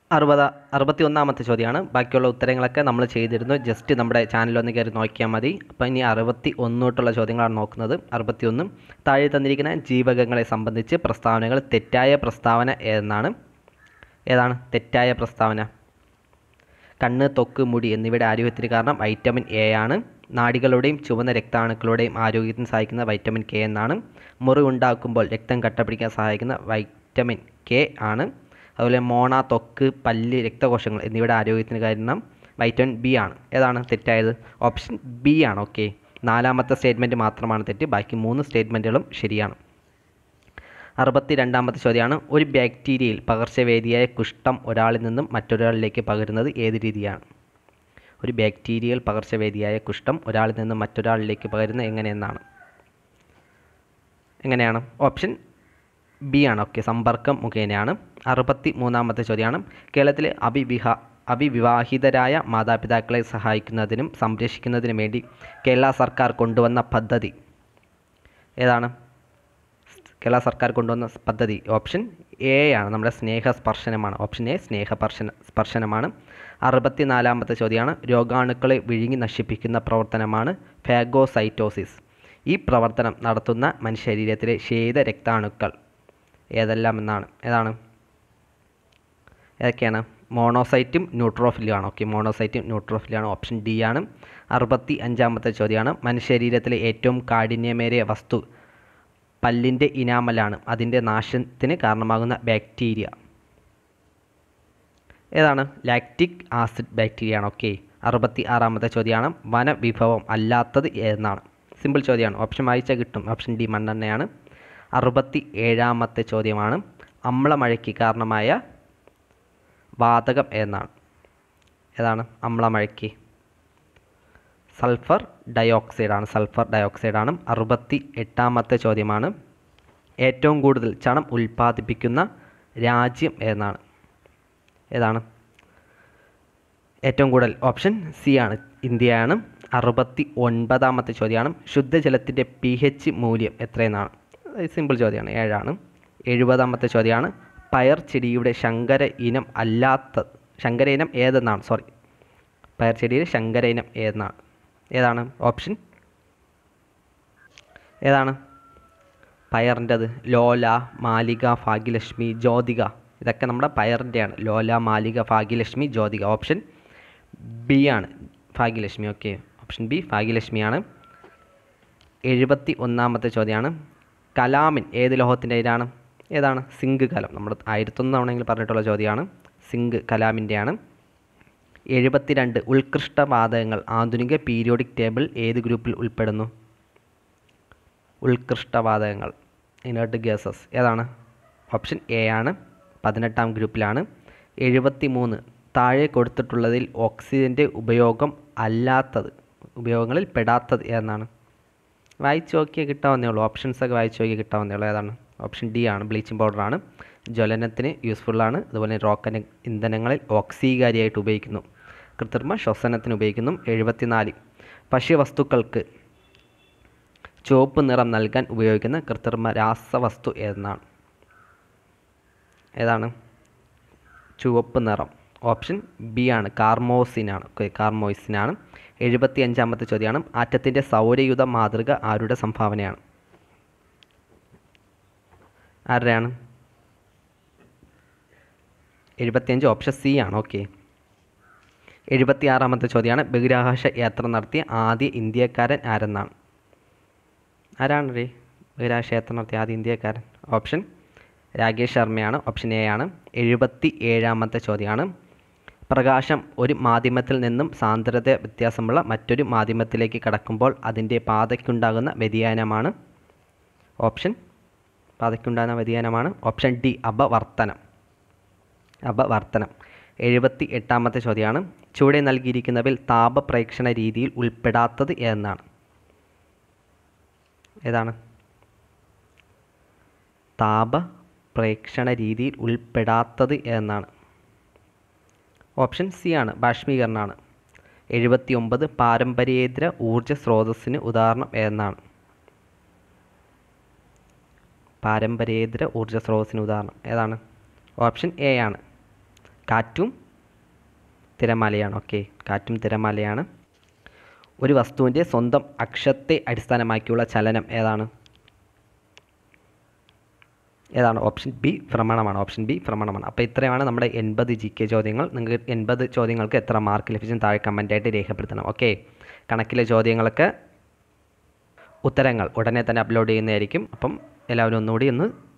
അറുപത് അറുപത്തി ഒന്നാമത്തെ ചോദ്യമാണ് ബാക്കിയുള്ള ഉത്തരങ്ങളൊക്കെ നമ്മൾ ചെയ്തിരുന്നു ജസ്റ്റ് നമ്മുടെ ചാനൽ ഒന്ന് കയറി നോക്കിയാൽ മതി അപ്പോൾ ഇനി അറുപത്തി ഒന്ന് തൊട്ടുള്ള ചോദ്യങ്ങളാണ് നോക്കുന്നത് അറുപത്തി ഒന്നും താഴെ തന്നിരിക്കുന്ന ജീവകങ്ങളെ സംബന്ധിച്ച് പ്രസ്താവനകൾ തെറ്റായ പ്രസ്താവന എന്നാണ് ഏതാണ് തെറ്റായ പ്രസ്താവന കണ്ണ് ത്വക്ക് മുടി എന്നിവയുടെ ആരോഗ്യത്തിന് കാരണം വൈറ്റമിൻ എ ആണ് നാഡികളുടെയും ചുവന്ന രക്താണുക്കളുടെയും ആരോഗ്യത്തിന് സഹായിക്കുന്ന വൈറ്റമിൻ കെ എന്നാണ് മുറിവ് ഉണ്ടാക്കുമ്പോൾ രക്തം കട്ടപിടിക്കാൻ സഹായിക്കുന്ന വൈറ്റമിൻ കെ ആണ് അതുപോലെ മോണ ത്വക്ക് പല്ല് രക്തകോശങ്ങൾ എന്നിവയുടെ ആരോഗ്യത്തിന് കാരണം വൈറ്റമിൻ ബി ആണ് ഏതാണ് തെറ്റായത് ഓപ്ഷൻ ബി ആണ് ഓക്കെ നാലാമത്തെ സ്റ്റേറ്റ്മെൻറ്റ് മാത്രമാണ് തെറ്റ് ബാക്കി മൂന്ന് സ്റ്റേറ്റ്മെൻറ്റുകളും ശരിയാണ് അറുപത്തി രണ്ടാമത്തെ ചോദ്യമാണ് ഒരു ബാക്ടീരിയയിൽ പകർച്ചവ്യാധിയായ കുഷ്ഠം ഒരാളിൽ നിന്നും മറ്റൊരാളിലേക്ക് പകരുന്നത് ഏത് രീതിയാണ് ഒരു ബാക്ടീരിയയിൽ പകർച്ചവ്യാധിയായ കുഷ്ഠം ഒരാളിൽ നിന്നും മറ്റൊരാളിലേക്ക് പകരുന്നത് എങ്ങനെയെന്നാണ് എങ്ങനെയാണ് ഓപ്ഷൻ ബി ആണ് ഓക്കെ സമ്പർക്കം മുഖേനയാണ് അറുപത്തി മൂന്നാമത്തെ ചോദ്യമാണ് കേരളത്തിലെ അവിവിഹ അവിവിവാഹിതരായ മാതാപിതാക്കളെ സഹായിക്കുന്നതിനും സംരക്ഷിക്കുന്നതിനും വേണ്ടി കേരള സർക്കാർ കൊണ്ടുവന്ന പദ്ധതി ഏതാണ് കേരള സർക്കാർ കൊണ്ടുവന്ന പദ്ധതി ഓപ്ഷൻ എ ആണ് നമ്മുടെ സ്നേഹസ്പർശനമാണ് ഓപ്ഷൻ എ സ്നേഹപർശന സ്പർശനമാണ് അറുപത്തിനാലാമത്തെ ചോദ്യമാണ് രോഗാണുക്കളെ വിഴുങ്ങി നശിപ്പിക്കുന്ന പ്രവർത്തനമാണ് ഫാഗോസൈറ്റോസിസ് ഈ പ്രവർത്തനം നടത്തുന്ന മനുഷ്യശരീരത്തിലെ ശീത രക്താണുക്കൾ ഏതെല്ലാം എന്നാണ് ഏതാണ് ഏതൊക്കെയാണ് മോണോസൈറ്റും ന്യൂട്രോഫിലും ആണ് ഓക്കെ മോണോസൈറ്റും ന്യൂട്രോഫിലും ആണ് ഓപ്ഷൻ ഡി ആണ് അറുപത്തി അഞ്ചാമത്തെ ചോദ്യമാണ് മനുഷ്യശരീരത്തിലെ ഏറ്റവും കാഠിന്യമേറിയ വസ്തു പല്ലിൻ്റെ ഇനാമലാണ് അതിൻ്റെ നാശത്തിന് കാരണമാകുന്ന ബാക്ടീരിയ ഏതാണ് ലാക്റ്റിക് ആസിഡ് ബാക്ടീരിയ ആണ് ഓക്കെ അറുപത്തി ആറാമത്തെ ചോദ്യമാണ് വനവിഭവം അല്ലാത്തത് എന്നാണ് സിമ്പിൾ ചോദ്യമാണ് ഓപ്ഷൻ വായിച്ചാൽ കിട്ടും ഓപ്ഷൻ ഡി മണ്ണെണ്ണയാണ് അറുപത്തി ഏഴാമത്തെ ചോദ്യമാണ് അമ്ലമഴയ്ക്ക് കാരണമായ വാതകം എന്നാണ് ഏതാണ് അമ്ലമഴയ്ക്ക് സൾഫർ ഡയോക്സൈഡാണ് സൾഫർ ഡയോക്സൈഡാണ് അറുപത്തി എട്ടാമത്തെ ചോദ്യമാണ് ഏറ്റവും കൂടുതൽ ചണം ഉൽപ്പാദിപ്പിക്കുന്ന രാജ്യം ഏതാണ് ഏതാണ് ഏറ്റവും കൂടുതൽ ഓപ്ഷൻ സി ആണ് ഇന്ത്യയാണ് അറുപത്തി ഒൻപതാമത്തെ ചോദ്യമാണ് ശുദ്ധജലത്തിൻ്റെ പി എച്ച് മൂല്യം എത്രയെന്നാണ് സിമ്പിൾ ചോദ്യമാണ് ഏഴാണ് എഴുപതാമത്തെ ചോദ്യമാണ് പയർ ചെടിയുടെ ശങ്കര ഇനം അല്ലാത്ത ശങ്കര ഇനം ഏതെന്നാണ് സോറി പയർ ചെടിയുടെ ശങ്കര ഇനം ഏതെന്നാണ് ഏതാണ് ഓപ്ഷൻ ഏതാണ് പയറിൻ്റെത് ലോല മാലിക ഭാഗ്യലക്ഷ്മി ജ്യോതിക ഇതൊക്കെ നമ്മുടെ പയറിൻ്റെയാണ് ലോല മാലിക ഭാഗ്യലക്ഷ്മി ജ്യോതിക ഓപ്ഷൻ ബി ആണ് ഭാഗ്യലക്ഷ്മി ഓക്കെ ഓപ്ഷൻ ബി ഭാഗ്യലക്ഷ്മിയാണ് എഴുപത്തി ഒന്നാമത്തെ ചോദ്യമാണ് കലാമിൻ ഏത് ലോഹത്തിൻ്റെ ഇതാണ് ഏതാണ് സിങ്ക് കലം നമ്മൾ ആയിരത്തൊന്ന് തവണയെങ്കിലും പറഞ്ഞിട്ടുള്ള ചോദ്യമാണ് സിങ്ക് കലാമിൻ്റെയാണ് എഴുപത്തിരണ്ട് ഉത്കൃഷ്ട വാതകങ്ങൾ ആധുനിക പീരിയോഡിക് ടേബിൾ ഏത് ഗ്രൂപ്പിൽ ഉൾപ്പെടുന്നു ഉത്കൃഷ്ട വാതകങ്ങൾ ഇനേർട്ട് ഗ്യാസസ് ഏതാണ് ഓപ്ഷൻ എ ആണ് പതിനെട്ടാം ഗ്രൂപ്പിലാണ് എഴുപത്തി മൂന്ന് താഴെ കൊടുത്തിട്ടുള്ളതിൽ ഓക്സിജൻ്റെ ഉപയോഗം അല്ലാത്തത് ഉപയോഗങ്ങളിൽ പെടാത്തത് ഏതാണ് വായിച്ച് നോക്കിയാൽ കിട്ടാവുന്നേ ഉള്ളൂ ഓപ്ഷൻസ് ഒക്കെ വായിച്ച് നോക്കിയാൽ കിട്ടാവുന്നേ ഉള്ളൂ ഏതാണ് ഓപ്ഷൻ ഡി ആണ് ബ്ലീച്ചിങ് പൗഡറാണ് ജ്വലനത്തിന് യൂസ്ഫുള്ളാണ് അതുപോലെ റോക്കൻ ഇന്ധനങ്ങളിൽ ഓക്സീകാരിയായിട്ട് ഉപയോഗിക്കുന്നു കൃത്രിമ ശ്വസനത്തിന് ഉപയോഗിക്കുന്നു എഴുപത്തിനാല് ഭക്ഷ്യവസ്തുക്കൾക്ക് ചുവപ്പ് നിറം നൽകാൻ ഉപയോഗിക്കുന്ന കൃത്രിമ രാസവസ്തു ഏതാണ് ഏതാണ് ചുവപ്പ് നിറം ഓപ്ഷൻ ബി ആണ് കാർമോസിനാണ് കാർമോസിനാണ് എഴുപത്തി അഞ്ചാമത്തെ ചോദ്യമാണ് ആറ്റത്തിൻ്റെ സൗരയുധ മാതൃക ആരുടെ സംഭാവനയാണ് ആരുടെയാണ് എഴുപത്തിയഞ്ച് ഓപ്ഷൻ സി ആണ് ഓക്കെ എഴുപത്തി ആറാമത്തെ ചോദ്യമാണ് ബഹിരാകാശ യാത്ര നടത്തിയ ആദ്യ ഇന്ത്യക്കാരൻ ആരെന്നാണ് ആരാണ് റേ ബഹിരാകാശ യാത്ര നടത്തിയ ആദ്യ ഇന്ത്യക്കാരൻ ഓപ്ഷൻ രാകേഷ് ശർമ്മയാണ് ഓപ്ഷൻ എ ആണ് എഴുപത്തി ഏഴാമത്തെ ചോദ്യമാണ് പ്രകാശം ഒരു മാധ്യമത്തിൽ നിന്നും സാന്ദ്രത വ്യത്യാസമുള്ള മറ്റൊരു മാധ്യമത്തിലേക്ക് കടക്കുമ്പോൾ അതിൻ്റെ പാതയ്ക്കുണ്ടാകുന്ന വ്യതിയാനമാണ് ഓപ്ഷൻ പാതയ്ക്കുണ്ടാകുന്ന വ്യതിയാനമാണ് ഓപ്ഷൻ ഡി അപവർത്തനം അപവർത്തനം എഴുപത്തി എട്ടാമത്തെ ചോദ്യമാണ് ചുവടെ നൽകിയിരിക്കുന്നവയിൽ താപപ്രേക്ഷണ രീതിയിൽ ഉൾപ്പെടാത്തത് എന്നാണ് ഏതാണ് താപപ്രേക്ഷണ രീതിയിൽ ഉൾപ്പെടാത്തത് എന്നാണ് ഓപ്ഷൻ സി ആണ് ബാഷ്പീകരണമാണ് എഴുപത്തി ഒമ്പത് പാരമ്പര്യേതര ഊർജ സ്രോതസ്സിന് ഉദാഹരണം എന്നാണ് പാരമ്പര്യേതര ഊർജ സ്രോതസ്സിന് ഉദാഹരണം ഏതാണ് ഓപ്ഷൻ എ ആണ് കാറ്റും തിരമാലയാണ് ഓക്കെ കാറ്റും തിരമാലയാണ് ഒരു വസ്തുവിൻ്റെ സ്വന്തം അക്ഷത്തെ അടിസ്ഥാനമാക്കിയുള്ള ചലനം ഏതാണ് ഏതാണ് ഓപ്ഷൻ ബി ഭ്രമണമാണ് ഓപ്ഷൻ ബി ഭ്രമണമാണ് അപ്പോൾ ഇത്രയാണ് നമ്മുടെ എൺപത് ജി കെ ചോദ്യങ്ങൾ നിങ്ങൾക്ക് എൺപത് ചോദ്യങ്ങൾക്ക് എത്ര മാർക്ക് ലഭിച്ചും താഴെ കമൻറ്റായിട്ട് രേഖപ്പെടുത്തണം ഓക്കെ കണക്കിലെ ചോദ്യങ്ങളൊക്കെ ഉത്തരങ്ങൾ ഉടനെ തന്നെ അപ്ലോഡ് ചെയ്യുന്നതായിരിക്കും അപ്പം എല്ലാവരും ഒന്നുകൂടി ഒന്ന്